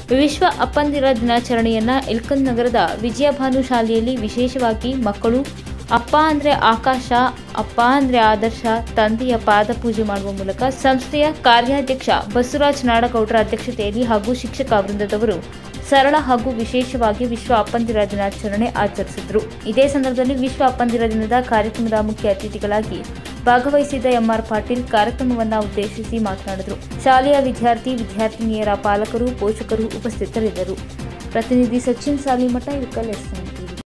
ವಿಶ್ವ ಅಪ್ಪಂದಿರ ದಿನಾಚರಣೆಯನ್ನ ಇಲ್ಕನ್ ನಗರದ ವಿಜಯಭಾನು ಶಾಲೆಯಲ್ಲಿ ವಿಶೇಷವಾಗಿ ಮಕ್ಕಳು ಅಪ್ಪ ಅಂದ್ರೆ ಆಕಾಶ ಅಪ್ಪ ಅಂದ್ರೆ ಆದರ್ಶ ತಂದೆಯ ಪಾದ ಪೂಜೆ ಮಾಡುವ ಮೂಲಕ ಸಂಸ್ಥೆಯ ಕಾರ್ಯಾಧ್ಯಕ್ಷ ಬಸವರಾಜ್ ನಾಡಗೌಡರ ಅಧ್ಯಕ್ಷತೆಯಲ್ಲಿ ಹಾಗೂ ಶಿಕ್ಷಕ ವೃಂದದವರು ಸರಳ ಹಾಗೂ ವಿಶೇಷವಾಗಿ ವಿಶ್ವ ಅಪ್ಪಂದಿರ ದಿನಾಚರಣೆ ಆಚರಿಸಿದ್ರು ಇದೇ ಸಂದರ್ಭದಲ್ಲಿ ವಿಶ್ವ ಅಪ್ಪಂದಿರ ದಿನದ ಕಾರ್ಯಕ್ರಮದ ಮುಖ್ಯ ಅತಿಥಿಗಳಾಗಿ ಭಾಗವಹಿಸಿದ್ದ ಎಂಆರ್ ಪಾಟೀಲ್ ಕಾರ್ಯಕ್ರಮವನ್ನ ಉದ್ದೇಶಿಸಿ ಮಾತನಾಡಿದರು ಶಾಲೆಯ ವಿದ್ಯಾರ್ಥಿ ವಿದ್ಯಾರ್ಥಿನಿಯರ ಪಾಲಕರು ಪೋಷಕರು ಉಪಸ್ಥಿತರಿದ್ದರು ಪ್ರತಿನಿಧಿ ಸಚಿನ್ ಸಾಲಿಮಠ ಇಳಕಲ್ ಎಸ್